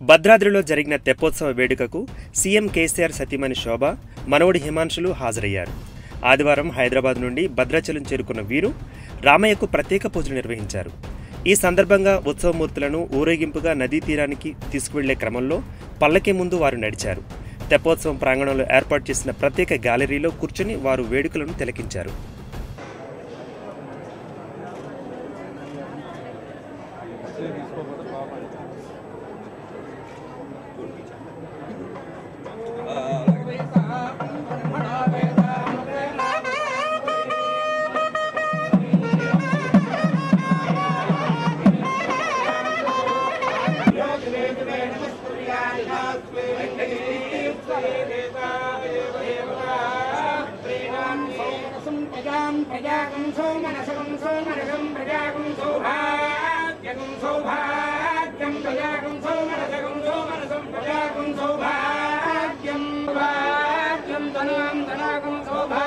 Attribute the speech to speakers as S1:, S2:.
S1: భద్రాద్రిలో జరిగిన తెప్పోత్సవ వేడుకకు సీఎం కేసీఆర్ సతీమణి శోభ మనవడి హిమాంశులు హాజరయ్యారు ఆదివారం హైదరాబాద్ నుండి భద్రాచలం చేరుకున్న వీరు రామయ్యకు ప్రత్యేక పూజలు నిర్వహించారు ఈ సందర్భంగా ఉత్సవమూర్తులను ఊరేగింపుగా నదీ తీరానికి తీసుకువెళ్లే క్రమంలో పల్లకి ముందు వారు నడిచారు తెప్పోత్సవం ప్రాంగణంలో ఏర్పాటు చేసిన ప్రత్యేక గ్యాలరీలో కూర్చుని వారు వేడుకలను తిలకించారు
S2: ప్రజాం ప్రజాకం సోమనసకం సోమనసం ప్రజాకం సౌభాగ్యకం సౌభాగ్యం ప్రజాకం సోమనసకం సోమనసం ప్రజాకం సౌభాగ్యం సౌభాగ్యం ధనాం ధనాకం సౌభాగ్యం